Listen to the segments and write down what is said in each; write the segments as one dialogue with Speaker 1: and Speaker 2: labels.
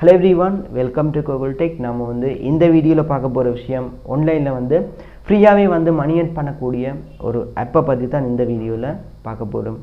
Speaker 1: hello everyone welcome to Gokul tech நம்ம வந்து இந்த வீடியோவில் பார்க்க போகிற விஷயம் ஆன்லைனில் வந்து ஃப்ரீயாகவே வந்து மணி earn பண்ணக்கூடிய ஒரு ஆப்பை பற்றி தான் இந்த வீடியோவில் பார்க்க போகிறோம்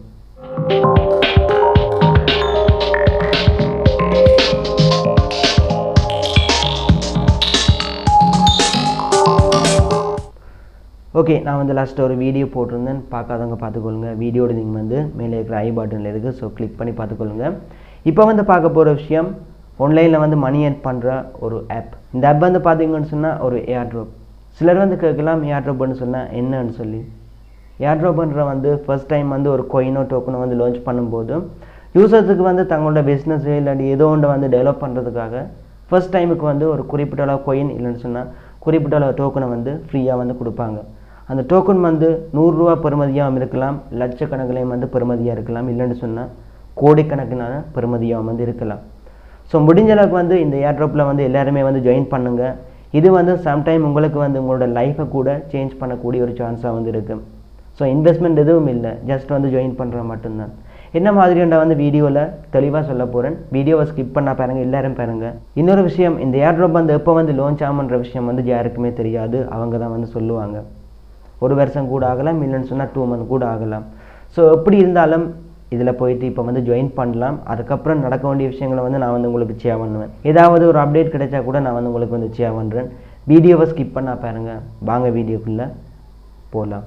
Speaker 1: ஓகே நான் வந்து லாஸ்ட்டு ஒரு வீடியோ போட்டிருந்தேன் பார்க்காதவங்க பார்த்துக்கொள்ளுங்க வீடியோட லிங்க் வந்து மேலே இருக்கிற ஐ பட்டனில் இருக்குது ஸோ கிளிக் பண்ணி பார்த்துக்கொள்ளுங்க இப்போ வந்து பார்க்க போகிற விஷயம் ஆன்லைனில் வந்து மணி earn பண்ணுற ஒரு ஆப் இந்த ஆப் வந்து பார்த்தீங்கன்னு சொன்னால் ஒரு ஏர் ட்ராப் சிலர் வந்து கேட்கலாம் ஏர் ட்ராப்னு சொன்னால் என்னன்னு சொல்லி ஏர் ட்ராப்ன்ற வந்து ஃபர்ஸ்ட் டைம் வந்து ஒரு கொயினோ டோக்கனோ வந்து லான்ச் பண்ணும்போது யூசர்ஸுக்கு வந்து தங்களோட பிஸ்னஸ் இல்லாட்டி ஏதோ ஒன்று வந்து டெவலப் பண்ணுறதுக்காக ஃபர்ஸ்ட் டைமுக்கு வந்து ஒரு குறிப்பிட்ட அளவு கொயின் இல்லைன்னு சொன்னால் குறிப்பிட்ட அளவு டோக்கனை வந்து ஃப்ரீயாக வந்து கொடுப்பாங்க அந்த டோக்கன் வந்து நூறுரூவா பெறுமதியாகவும் இருக்கலாம் லட்சக்கணக்கிலையும் வந்து பெறுமதியாக இருக்கலாம் இல்லைன்னு சொன்னால் கோடிக்கணக்கினான பெறுமதியாகவும் வந்து இருக்கலாம் ஸோ முடிஞ்ச அளவுக்கு வந்து இந்த ஏர்ட்ராப்பில் வந்து எல்லாருமே வந்து ஜாயின் பண்ணுங்கள் இது வந்து சம்டைம் உங்களுக்கு வந்து உங்களோட லைஃப்பை கூட சேஞ்ச் பண்ணக்கூடிய ஒரு சான்ஸாக வந்து இருக்குது ஸோ இன்வெஸ்ட்மெண்ட் எதுவும் இல்லை ஜஸ்ட் வந்து ஜாயின் பண்ணுற மட்டும்தான் என்ன மாதிரியான வந்து வீடியோவில் தெளிவாக சொல்ல போகிறேன் வீடியோவை ஸ்கிப் பண்ணால் பாருங்கள் எல்லாரும் பாருங்க இன்னொரு விஷயம் இந்த ஏர்ட்ராப் வந்து எப்போ வந்து லான்ச் ஆகுன்ற விஷயம் வந்து யாருக்குமே தெரியாது அவங்க தான் வந்து சொல்லுவாங்க ஒரு வருஷம் கூட ஆகலாம் இல்லைன்னு சொன்னால் டூ மந்த் கூட ஆகலாம் ஸோ எப்படி இருந்தாலும் இதில் போயிட்டு இப்போ வந்து ஜாயின் பண்ணலாம் அதுக்கப்புறம் நடக்க வேண்டிய விஷயங்களை வந்து நான் வந்து உங்களுக்கு ஷேர் பண்ணுவேன் ஏதாவது ஒரு அப்டேட் கிடைச்சா கூட நான் வந்து உங்களுக்கு வந்து ஷேர் பண்ணுறேன் வீடியோவை ஸ்கிப் பண்ணால் பாருங்கள் வாங்க வீடியோக்குள்ளே போகலாம்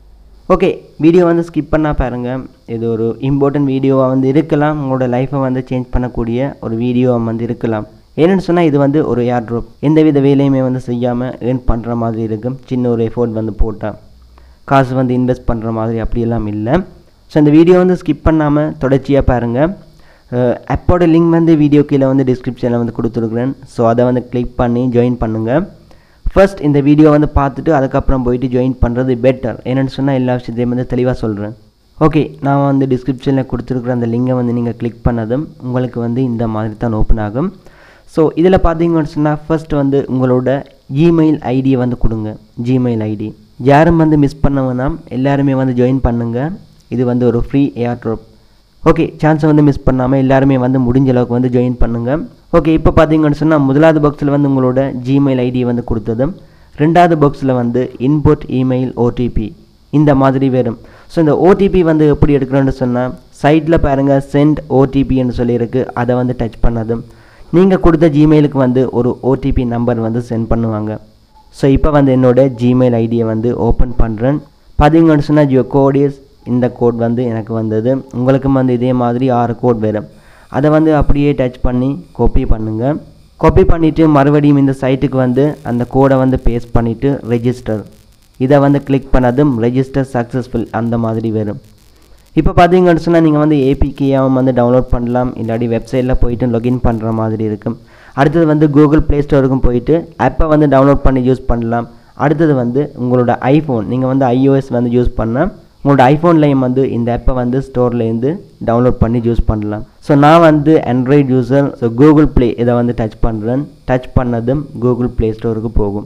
Speaker 1: ஓகே வீடியோ வந்து ஸ்கிப் பண்ணால் பாருங்கள் இது ஒரு இம்பார்ட்டன்ட் வீடியோவாக வந்து இருக்கலாம் உங்களோட லைஃப்பை வந்து சேஞ்ச் பண்ணக்கூடிய ஒரு வீடியோவாக வந்து இருக்கலாம் ஏன்னு சொன்னால் இது வந்து ஒரு ஏர் ட்ராப் எந்த வித வேலையுமே வந்து செய்யாமல் ஏர்ன் பண்ணுற மாதிரி இருக்கும் சின்ன ஒரு எஃபோர்ட் வந்து போட்டால் காசு வந்து இன்வெஸ்ட் பண்ணுற மாதிரி அப்படியெல்லாம் இல்லை ஸோ இந்த வீடியோ வந்து ஸ்கிப் பண்ணாமல் தொடர்ச்சியாக பாருங்கள் அப்போட லிங்க் வந்து வீடியோ கீழே வந்து டிஸ்கிரிப்ஷனில் வந்து கொடுத்துருக்குறேன் ஸோ அதை வந்து கிளிக் பண்ணி ஜாயின் பண்ணுங்கள் ஃபர்ஸ்ட் இந்த வீடியோ வந்து பார்த்துட்டு அதுக்கப்புறம் போயிட்டு ஜாயின் பண்ணுறது பெட்டர் என்னென்னு சொன்னால் எல்லா விஷயத்தையும் வந்து தெளிவாக சொல்கிறேன் ஓகே நான் வந்து டிஸ்கிரிப்ஷனில் கொடுத்துருக்குற அந்த லிங்கை வந்து நீங்கள் கிளிக் பண்ணதும் உங்களுக்கு வந்து இந்த மாதிரி தான் ஓப்பன் ஆகும் ஸோ இதில் பார்த்தீங்கன்னு சொன்னால் ஃபர்ஸ்ட் வந்து உங்களோட ஜிமெயில் ஐடியை வந்து கொடுங்க ஜிமெயில் ஐடி யாரும் வந்து மிஸ் பண்ண வேணாம் எல்லாருமே வந்து ஜாயின் பண்ணுங்கள் இது வந்து ஒரு ஃப்ரீ ஏர் ட்ராப் ஓகே சான்ஸை வந்து மிஸ் பண்ணாமல் எல்லாருமே வந்து முடிஞ்ச அளவுக்கு வந்து ஜாயின் பண்ணுங்கள் ஓகே இப்போ பார்த்தீங்கன்னு சொன்னால் முதலாவது பாக்ஸில் வந்து உங்களோட ஜிமெயில் ஐடியை வந்து கொடுத்ததும் ரெண்டாவது பாக்ஸில் வந்து இன்புட் இமெயில் ஓடிபி இந்த மாதிரி வரும் ஸோ இந்த ஓடிபி வந்து எப்படி எடுக்கிறோன்னு சொன்னால் சைட்டில் பாருங்கள் சென்ட் ஓடிபின்னு சொல்லியிருக்கு அதை வந்து டச் பண்ணதும் நீங்கள் கொடுத்த ஜிமெயிலுக்கு வந்து ஒரு ஓடிபி நம்பர் வந்து சென்ட் பண்ணுவாங்க ஸோ இப்போ வந்து என்னோட ஜிமெயில் ஐடியை வந்து ஓப்பன் பண்ணுறேன் பார்த்தீங்கன்னு சொன்னால் ஜியோ கோடியஸ் இந்த கோட் வந்து எனக்கு வந்தது உங்களுக்கும் வந்து இதே மாதிரி ஆறு கோட் வரும் அதை வந்து அப்படியே டச் பண்ணி காப்பி பண்ணுங்கள் காப்பி பண்ணிவிட்டு மறுபடியும் இந்த சைட்டுக்கு வந்து அந்த கோடை வந்து பேஸ்ட் பண்ணிவிட்டு ரெஜிஸ்டர் இதை வந்து கிளிக் பண்ணதும் ரெஜிஸ்டர் சக்ஸஸ்ஃபுல் அந்த மாதிரி வரும் இப்போ பார்த்தீங்கன்னு சொன்னால் நீங்கள் வந்து ஏபிகேயாவும் வந்து டவுன்லோட் பண்ணலாம் இல்லாட்டி வெப்சைட்டில் போயிட்டு login பண்ணுற மாதிரி இருக்கும் அடுத்தது வந்து கூகுள் ப்ளே ஸ்டோருக்கும் போயிட்டு ஆப்பை வந்து டவுன்லோட் பண்ணி யூஸ் பண்ணலாம் அடுத்தது வந்து உங்களோட ஐஃபோன் நீங்கள் வந்து iOS வந்து யூஸ் பண்ணால் உங்களோட ஐஃபோன்லேயும் வந்து இந்த ஆப்பை வந்து ஸ்டோர்லேருந்து டவுன்லோட் பண்ணி யூஸ் பண்ணலாம் ஸோ நான் வந்து Android user so Google Play இதை வந்து டச் பண்ணுறேன் டச் பண்ணதும் கூகுள் ப்ளே ஸ்டோருக்கு போகும்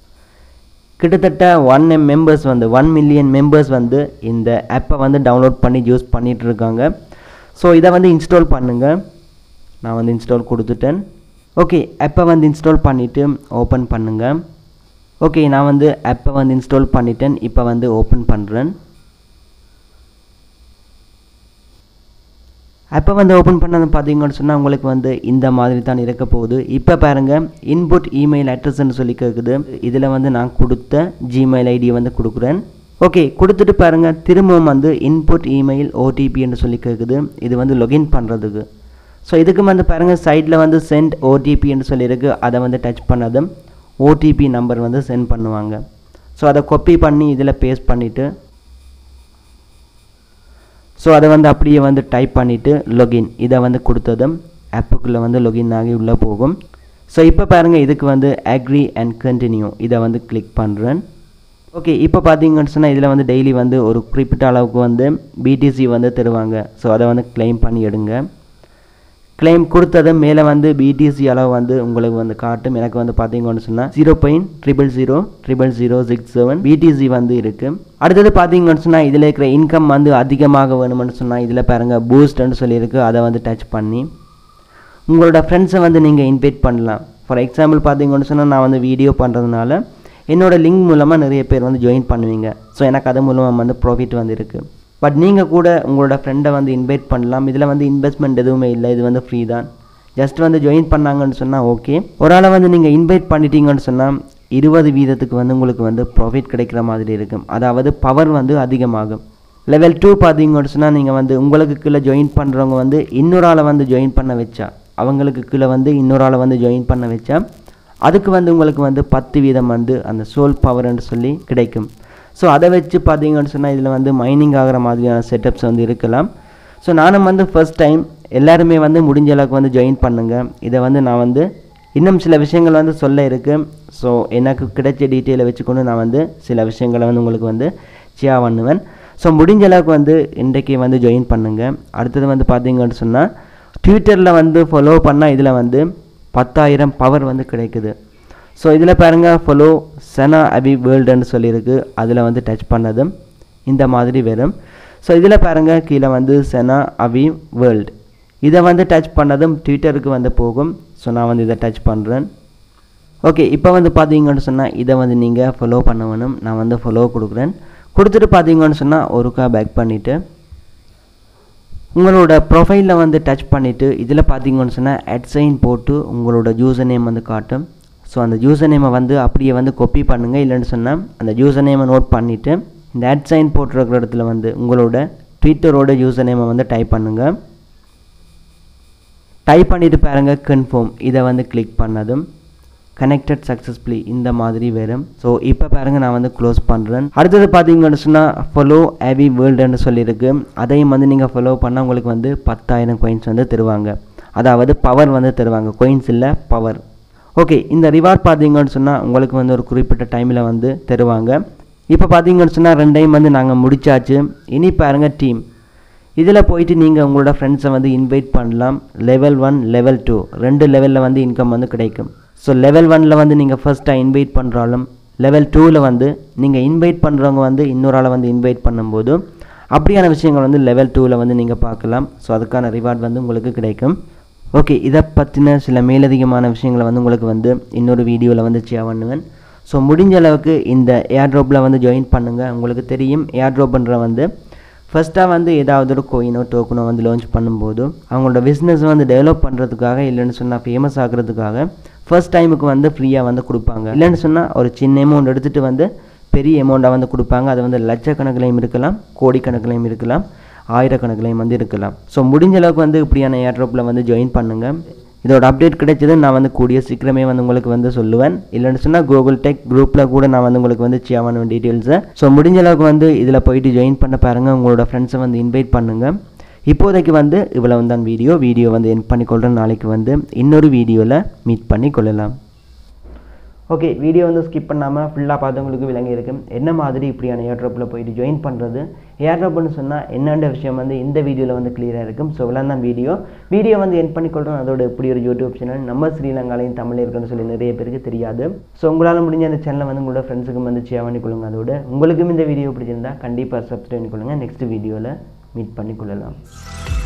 Speaker 1: கிட்டத்தட்ட ஒன் எம் மெம்பர்ஸ் வந்து ஒன் மில்லியன் மெம்பர்ஸ் வந்து இந்த ஆப்பை வந்து டவுன்லோட் பண்ணி யூஸ் பண்ணிகிட்டு இருக்காங்க ஸோ இதை வந்து இன்ஸ்டால் பண்ணுங்கள் நான் வந்து இன்ஸ்டால் கொடுத்துட்டேன் ஓகே ஆப்பை வந்து இன்ஸ்டால் பண்ணிவிட்டு ஓப்பன் பண்ணுங்கள் ஓகே நான் வந்து ஆப்பை வந்து இன்ஸ்டால் பண்ணிட்டேன் இப்போ வந்து ஓப்பன் பண்ணுறேன் ஆப்பை வந்து ஓப்பன் பண்ணது பார்த்தீங்கன்னு சொன்னால் உங்களுக்கு வந்து இந்த மாதிரி தான் இருக்க போகுது இப்போ பாருங்கள் இன்புட் இமெயில் அட்ரஸ்ன்னு சொல்லி கேட்குது இதில் வந்து நான் கொடுத்த ஜிமெயில் ஐடியை வந்து கொடுக்குறேன் ஓகே கொடுத்துட்டு பாருங்கள் திரும்பவும் வந்து இன்புட் இமெயில் ஓடிபின்னு சொல்லி கேட்குது இது வந்து login பண்ணுறதுக்கு ஸோ இதுக்கு வந்து பாருங்கள் சைட்டில் வந்து சென்ட் ஓடிபின்னு சொல்லியிருக்கு அதை வந்து டச் பண்ணதும் ஓடிபி நம்பர் வந்து சென்ட் பண்ணுவாங்க ஸோ அதை கொப்பி பண்ணி இதில் பேஸ்ட் பண்ணிவிட்டு ஸோ அதை வந்து அப்படியே வந்து டைப் பண்ணிவிட்டு login இதை வந்து கொடுத்ததும் ஆப்புக்குள்ளே வந்து login ஆகி உள்ளே போகும் ஸோ இப்போ பாருங்கள் இதுக்கு வந்து அக்ரி அண்ட் கண்டினியூ இதை வந்து கிளிக் பண்ணுறேன் ஓகே இப்போ பார்த்தீங்கன்னு சொன்னால் இதில் வந்து டெய்லி வந்து ஒரு குறிப்பிட்ட அளவுக்கு வந்து பிடிசி வந்து தருவாங்க ஸோ அதை வந்து claim பண்ணி எடுங்க claim கொடுத்ததும் மேலே வந்து பிடிசி அளவு வந்து உங்களுக்கு வந்து காட்டும் எனக்கு வந்து பார்த்தீங்கன்னு சொன்னால் zero point triple zero triple zero six seven BTC வந்து இருக்குது அடுத்தது பார்த்தீங்கன்னு சொன்னால் இதில் இருக்கிற இன்கம் வந்து அதிகமாக வேணும்னு சொன்னால் இதில் பாருங்கள் பூஸ்ட்னு சொல்லியிருக்கு அதை வந்து டச் பண்ணி உங்களோட ஃப்ரெண்ட்ஸை வந்து நீங்கள் இன்வைட் பண்ணலாம் ஃபார் எக்ஸாம்பிள் பார்த்தீங்கன்னு சொன்னால் நான் வந்து வீடியோ பண்ணுறதுனால என்னோட லிங்க் மூலமாக நிறைய பேர் வந்து ஜாயின் பண்ணுவீங்க ஸோ எனக்கு அது மூலமாக வந்து ப்ராஃபிட் வந்து இருக்குது பட் நீங்கள் கூட உங்களோட ஃப்ரெண்டை வந்து இன்வைட் பண்ணலாம் இதில் வந்து இன்வெஸ்ட்மெண்ட் எதுவுமே இல்லை இது வந்து ஃப்ரீ தான் ஜஸ்ட் வந்து ஜாயின் பண்ணாங்கன்னு சொன்னால் ஓகே ஒரு ஆளை வந்து நீங்கள் இன்வைட் பண்ணிட்டீங்கன்னு சொன்னால் இருபது வீதத்துக்கு வந்து உங்களுக்கு வந்து ப்ராஃபிட் கிடைக்கிற மாதிரி இருக்கும் அதாவது பவர் வந்து அதிகமாகும் லெவல் டூ பார்த்தீங்கன்னு சொன்னால் நீங்கள் வந்து உங்களுக்கு கீழே ஜாயின் பண்ணுறவங்க வந்து இன்னொரு ஆளை வந்து ஜாயின் பண்ண வச்சா அவங்களுக்கு கீழே வந்து இன்னொரு ஆளை வந்து ஜாயின் பண்ண வச்சா அதுக்கு வந்து உங்களுக்கு வந்து பத்து வீதம் வந்து அந்த சோல் பவர்னு சொல்லி கிடைக்கும் ஸோ அதை வச்சு பார்த்தீங்கன்னு சொன்னால் இதில் வந்து மைனிங் ஆகிற மாதிரியான செட்டப்ஸ் வந்து இருக்கலாம் ஸோ நானும் வந்து ஃபர்ஸ்ட் டைம் எல்லாருமே வந்து முடிஞ்ச அளவுக்கு வந்து ஜாயின் பண்ணுங்க இதை வந்து நான் வந்து இன்னும் சில விஷயங்கள் வந்து சொல்ல இருக்கு ஸோ எனக்கு கிடைச்ச டீட்டெயிலை வச்சுக்கொண்டு நான் வந்து சில விஷயங்களை வந்து உங்களுக்கு வந்து ஷேர் பண்ணுவேன் ஸோ முடிஞ்ச அளவுக்கு வந்து இன்றைக்கு வந்து ஜாயின் பண்ணுங்க அடுத்தது வந்து பார்த்தீங்கன்னு சொன்னால் ட்விட்டரில் வந்து ஃபாலோ பண்ணால் இதில் வந்து பத்தாயிரம் பவர் வந்து கிடைக்குது ஸோ இதில் பாருங்கள் ஃபாலோ செனா அபி வேர்ல்டுன்னு சொல்லியிருக்கு அதில் வந்து டச் பண்ணதும் இந்த மாதிரி வரும் ஸோ இதில் பாருங்கள் கீழே வந்து செனா அபி வேர்ல்டு இதை வந்து டச் பண்ணதும் ட்விட்டருக்கு வந்து போகும் ஸோ நான் வந்து இதை டச் பண்ணுறேன் ஓகே இப்போ வந்து பார்த்தீங்கன்னு சொன்னால் இதை வந்து நீங்கள் ஃபாலோ பண்ண வேணும் நான் வந்து ஃபாலோ கொடுக்குறேன் கொடுத்துட்டு பார்த்தீங்கன்னு சொன்னால் ஒருக்கா பேக் பண்ணிவிட்டு உங்களோட ப்ரொஃபைலில் வந்து டச் பண்ணிவிட்டு இதில் பார்த்தீங்கன்னு சொன்னால் அட்சைன் போட்டு உங்களோட யூசர் நேம் வந்து காட்டும் ஸோ அந்த யூசர் நேமை வந்து அப்படியே வந்து கொப்பி பண்ணுங்கள் இல்லைன்னு சொன்னால் அந்த யூசர் நேமை நோட் பண்ணிவிட்டு இந்த அட்சைன் போட்டிருக்கிற இடத்துல வந்து உங்களோட ட்விட்டரோட யூசர் நேமை வந்து டைப் பண்ணுங்கள் டைப் பண்ணிவிட்டு பாருங்கள் கன்ஃபார்ம் இதை வந்து கிளிக் பண்ணதும் கனெக்டட் சக்ஸஸ்ஃபுல்லி இந்த மாதிரி வரும் ஸோ இப்போ பாருங்கள் நான் வந்து க்ளோஸ் பண்ணுறேன் அடுத்தது பார்த்தீங்கன்னு சொன்னால் ஃபாலோ ஹேவி வேர்ல்டுன்னு சொல்லியிருக்கு அதையும் வந்து நீங்கள் ஃபாலோ பண்ணால் உங்களுக்கு வந்து பத்தாயிரம் coins வந்து தருவாங்க அதாவது பவர் வந்து தருவாங்க coins இல்லை பவர் ஓகே இந்த ரிவார்ட் பார்த்தீங்கன்னு சொன்னால் உங்களுக்கு வந்து ஒரு குறிப்பிட்ட டைமில் வந்து தருவாங்க இப்போ பார்த்தீங்கன்னு சொன்னால் ரெண்டையும் வந்து நாங்கள் முடிச்சாச்சு இனி பாருங்கள் டீம் இதில் போயிட்டு நீங்கள் உங்களோட ஃப்ரெண்ட்ஸை வந்து இன்வைட் பண்ணலாம் லெவல் ஒன் லெவல் டூ ரெண்டு லெவலில் வந்து இன்கம் வந்து கிடைக்கும் ஸோ லெவல் ஒனில் வந்து நீங்கள் ஃபஸ்ட்டாக இன்வைட் பண்ணுறாலும் லெவல் டூவில் வந்து நீங்கள் இன்வைட் பண்ணுறவங்க வந்து இன்னொரு ஆளை வந்து இன்வைட் பண்ணும்போது அப்படியான விஷயங்கள் வந்து லெவல் டூவில் வந்து நீங்கள் பார்க்கலாம் ஸோ அதுக்கான ரிவார்ட் வந்து உங்களுக்கு கிடைக்கும் ஓகே இதை பற்றின சில மேலதிகமான விஷயங்களை வந்து உங்களுக்கு வந்து இன்னொரு வீடியோவில் வந்து ஷேர் பண்ணுவேன் ஸோ முடிஞ்ச அளவுக்கு இந்த ஏர்ட்ராப்பில் வந்து ஜாயின் பண்ணுங்கள் உங்களுக்கு தெரியும் ஏர்ட்ராப்ன்ற வந்து ஃபஸ்ட்டாக வந்து ஏதாவது ஒரு கோயினோ டோக்கனோ வந்து லான்ச் பண்ணும்போது அவங்களோட பிஸ்னஸ் வந்து டெவலப் பண்ணுறதுக்காக இல்லைன்னு சொன்னால் ஃபேமஸ் ஆகிறதுக்காக ஃபர்ஸ்ட் டைமுக்கு வந்து ஃப்ரீயாக வந்து கொடுப்பாங்க இல்லைன்னு சொன்னால் ஒரு சின்ன அமௌண்ட் எடுத்துகிட்டு வந்து பெரிய அமௌண்ட்டாக வந்து கொடுப்பாங்க அது வந்து லட்சக்கணக்கிலையும் இருக்கலாம் கோடிக்கணக்கிலையும் இருக்கலாம் ஆயிரக்கணக்கிலையும் வந்து இருக்கலாம் ஸோ முடிஞ்ச அளவுக்கு வந்து இப்படியான ஏர்ட்ராப்பில் வந்து ஜாயின் பண்ணுங்கள் இதோட அப்டேட் கிடைச்சது நான் வந்து கூடிய சீக்கிரமே வந்து உங்களுக்கு வந்து சொல்லுவேன் இல்லைன்னு சொன்னால் கூகுள் டெக் குரூப்பில் கூட நான் வந்து உங்களுக்கு வந்து ஷேர் பண்ணுவேன் டீட்டெயில்ஸை ஸோ முடிஞ்ச அளவுக்கு வந்து இதில் போயிட்டு ஜாயின் பண்ண பாருங்கள் உங்களோட ஃப்ரெண்ட்ஸை வந்து இன்வைட் பண்ணுங்கள் இப்போதைக்கு வந்து இவ்வளவு தான் வீடியோ வீடியோ வந்து என் பண்ணிக்கொள்கிறேன் நாளைக்கு வந்து இன்னொரு வீடியோவில் மீட் பண்ணி கொள்ளலாம் ஓகே வீடியோ வந்து ஸ்கிப் பண்ணாமல் ஃபுல்லாக பார்த்தவங்களுக்கு விளங்கி இருக்கு என்ன மாதிரி இப்படியான ஏர்ட்ராப்பில் போயிட்டு ஜாயின் பண்ணுறது ஏர்ட்ராப்னு சொன்னால் என்னென்ன விஷயம் வந்து இந்த வீடியோவில் வந்து கிளியராக இருக்கும் ஸோ இவ்வளோ தான் வீடியோ வீடியோ வந்து என் பண்ணிக்கொள்கிறோம் அதோட இப்படி ஒரு யூடியூப் சேனல் நம்ம ஸ்ரீலங்காலையும் தமிழ் இருக்குன்னு சொல்லி நிறைய பேருக்கு தெரியாது ஸோ உங்களால் முடிஞ்ச அந்த சேனலை வந்து உங்களோட ஃப்ரெண்ட்ஸுக்கும் வந்து ஷேர் பண்ணிக்கொள்ளுங்க அதோட உங்களுக்கும் இந்த வீடியோ பிடிச்சிருந்தா கண்டிப்பாக சப்ஸ்கிரைப் பண்ணிக்கொள்ளுங்க நெக்ஸ்ட் வீடியோவில் மீட் பண்ணிக்கொள்ளலாம்